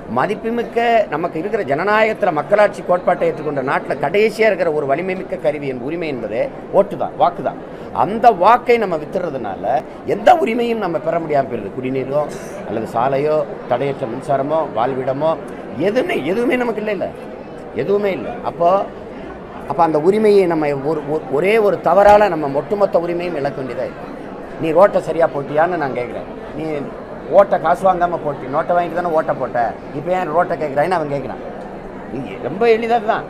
மதிப்புமிக்க நமக்கு இருக்கிற ஜனநாயகத்தில் மக்களாட்சி கோட்பாட்டை ஏற்றுக்கொண்ட நாட்டில் கடைசியாக இருக்கிற ஒரு வலிமை மிக்க கருவி என் உரிமை என்பது ஓட்டு தான் வாக்கு தான் அந்த வாக்கை நம்ம வித்துறதுனால எந்த உரிமையும் நம்ம பெற முடியாமல் போயிருது குடிநீரோ அல்லது சாலையோ தடையற்ற மின்சாரமோ வாழ்விடமோ எதுவுமே எதுவுமே நமக்கு இல்லை இல்லை எதுவுமே இல்லை அப்போது அப்போ அந்த உரிமையை நம்ம ஒரு ஒரு- ஒரே ஒரு தவறால் நம்ம ஒட்டுமொத்த உரிமையும் இழக்க வேண்டியதாக இருக்கு நீ ரோட்டை சரியாக போட்டியான்னு நான் கேட்குறேன் நீ ஓட்டை காசு வாங்காமல் போட்டி நோட்டை வாங்கிட்டு தானே ஓட்டை போட்ட இப்போ ஏன் ரோட்டை கேட்குறான்னு அவன் கேட்குறான் நீ ரொம்ப எளிதாக தான்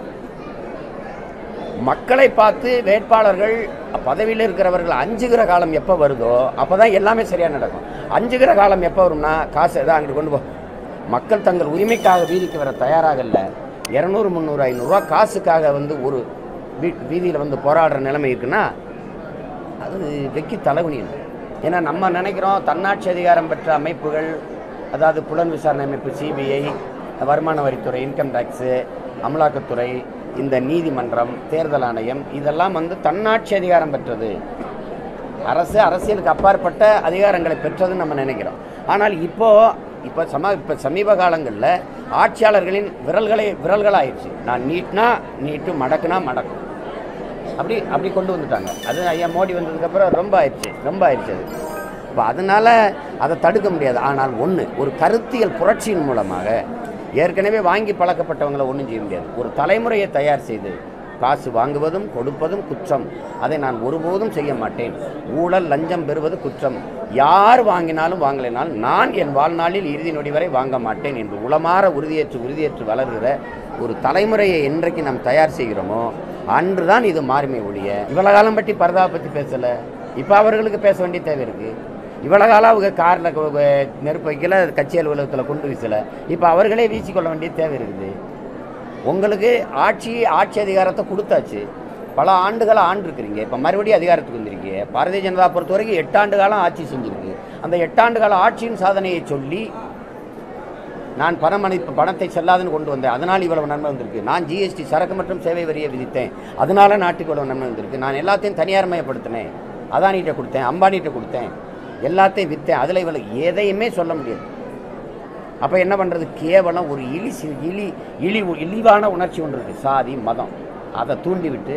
மக்களை பார்த்து வேட்பாளர்கள் பதவியில் இருக்கிறவர்கள் அஞ்சுகிற காலம் எப்போ வருதோ அப்போ தான் எல்லாமே சரியாக நடக்கும் அஞ்சுகிற காலம் எப்போ வரும்னா காசு எதாவது அங்கிட்டு கொண்டு போ மக்கள் தங்கள் உரிமைக்காக வீதிக்கு வர தயாராக இல்லை இரநூறு முந்நூறு ஐநூறுரூவா காசுக்காக வந்து ஒரு வீ வீதியில் வந்து போராடுற நிலைமை இருக்குன்னா அது வெக்கி தலைகுனியணும் ஏன்னா நம்ம நினைக்கிறோம் தன்னாட்சி அதிகாரம் பெற்ற அமைப்புகள் அதாவது புலன் விசாரணை அமைப்பு சிபிஐ வருமான வரித்துறை இன்கம் டேக்ஸு அமலாக்கத்துறை இந்த நீதிமன்றம் தேர்தல் ஆணையம் இதெல்லாம் வந்து தன்னாட்சி அதிகாரம் பெற்றது அரசு அரசியலுக்கு அப்பாற்பட்ட அதிகாரங்களை பெற்றதுன்னு நம்ம நினைக்கிறோம் ஆனால் இப்போ இப்போ சம இப்போ சமீப காலங்களில் ஆட்சியாளர்களின் விரல்களை விரல்களாயிடுச்சு நான் நீட்னா நீட்டு மடக்குனா மடக்கும் அப்படி அப்படி கொண்டு வந்துட்டாங்க அது ஐயா மோடி வந்ததுக்கப்புறம் ரொம்ப ஆயிடுச்சு ரொம்ப ஆயிடுச்சு அது இப்போ அதனால் அதை தடுக்க முடியாது ஆனால் ஒன்று ஒரு கருத்தியல் புரட்சியின் மூலமாக ஏற்கனவே வாங்கி பழக்கப்பட்டவங்களை ஒன்றும் செய்ய முடியாது ஒரு தலைமுறையை தயார் செய்து காசு வாங்குவதும் கொடுப்பதும் குற்றம் அதை நான் ஒருபோதும் செய்ய மாட்டேன் ஊழல் லஞ்சம் பெறுவது குற்றம் யார் வாங்கினாலும் வாங்கலைனாலும் நான் என் வாழ்நாளில் இறுதி நொடி வரை வாங்க மாட்டேன் என்று உளமாற உறுதியேற்று உறுதியேற்று வளர்கிற ஒரு தலைமுறையை என்றைக்கு நாம் தயார் செய்கிறோமோ அன்று தான் இது மாறுமே ஒழிய இவ்வளோ காலம் பற்றி பரதாவை பற்றி பேசலை இப்போ அவர்களுக்கு பேச வேண்டிய தேவை இருக்குது இவ்வளோ காலம் அவங்க காரில் நெருப்பு வைக்கல கட்சி அலுவலகத்தில் கொண்டு வீசலை இப்போ அவர்களே வீசிக்கொள்ள வேண்டிய தேவை இருக்குது உங்களுக்கு ஆட்சி ஆட்சி அதிகாரத்தை கொடுத்தாச்சு பல ஆண்டுகளை ஆண்டு இருக்கிறீங்க இப்போ மறுபடியும் அதிகாரத்துக்கு வந்திருக்கீங்க பாரதிய ஜனதா பொறுத்த வரைக்கும் எட்டு ஆண்டு காலம் ஆட்சி செஞ்சிருக்கு அந்த எட்டாண்டு கால ஆட்சியின் சாதனையை சொல்லி நான் பணம் அனுப்பி பணத்தை செல்லாதுன்னு கொண்டு வந்தேன் அதனால் இவ்வளவு நன்மை வந்திருக்கு நான் ஜிஎஸ்டி சரக்கு மற்றும் சேவை வரியை விதித்தேன் அதனால நாட்டுக்கு இவ்வளவு நன்மை வந்திருக்கு நான் எல்லாத்தையும் தனியார்மயப்படுத்தினேன் அதானிகிட்ட கொடுத்தேன் அம்பானிகிட்ட கொடுத்தேன் எல்லாத்தையும் விற்றேன் அதில் இவ்வளவு எதையுமே சொல்ல முடியாது அப்போ என்ன பண்ணுறது கேவலம் ஒரு இழி சி- இழி இழி இழிவான உணர்ச்சி ஒன்று இருக்குது சாதி மதம் அதை தூண்டி விட்டு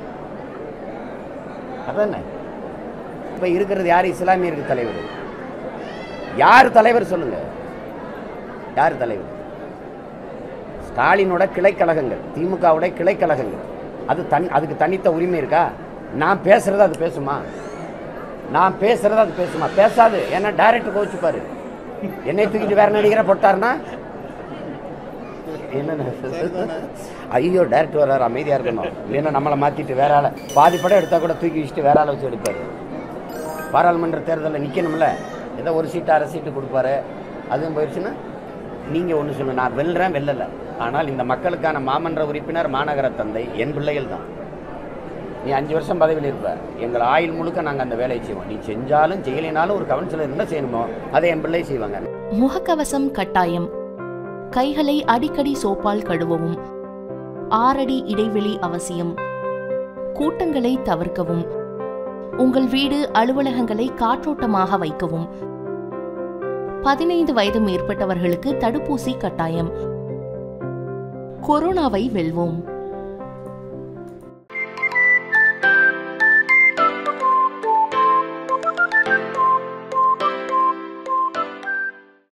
அதானே இப்போ இருக்கிறது யார் இஸ்லாமியருக்கு தலைவர் யார் தலைவர் சொல்லுங்கள் யார் தலைவர் ஸ்டாலினோட கிளைக்கழகங்கள் திமுகவோட கிளைக்கழகங்கள் அது தன் அதுக்கு தனித்த உரிமை இருக்கா நான் பேசுறது அது பேசுமா நான் பேசுறது அது பேசுமா பேசாது ஏன்னா டைரக்டர் கோச்சுப்பாரு என்னை தூக்கிட்டு வேற நடிகரை போட்டாருன்னா என்ன ஐயோ டேரக்டர் வர்றாரு அமைதியாக இருக்கணும் இல்லைன்னா நம்மளை மாற்றிட்டு வேற ஆளை பாதி படம் எடுத்தால் கூட தூக்கி வச்சுட்டு வேற ஆளை வச்சு எடுப்பார் பாராளுமன்ற தேர்தலில் நிற்கணும்ல ஏதோ ஒரு சீட்டு அரை சீட்டு கொடுப்பாரு அதுவும் போயிடுச்சுன்னா நீங்கள் ஒன்று சொல்லுங்க நான் வெல்றேன் வெல்லலை ஆனால் இந்த மக்களுக்கான மாமன்ற உறுப்பினர் மாநகர தந்தை என் பிள்ளைகள் தான் நீ அஞ்சு வருஷம் பதவியில் இருப்ப எங்கள் ஆயுள் முழுக்க நாங்கள் அந்த வேலையை செய்வோம் நீ செஞ்சாலும் செய்யலைனாலும் ஒரு கவுன்சிலர் என்ன செய்யணுமோ அதை என் பிள்ளை செய்வாங்க முகக்கவசம் கட்டாயம் கைகளை அடிக்கடி சோப்பால் கழுவவும் ஆறடி இடைவெளி அவசியம் கூட்டங்களை தவிர்க்கவும் உங்கள் வீடு அலுவலகங்களை காற்றோட்டமாக வைக்கவும் பதினைந்து வயது மேற்பட்டவர்களுக்கு தடுப்பூசி கட்டாயம் கொரோனாவை வெல்வோம்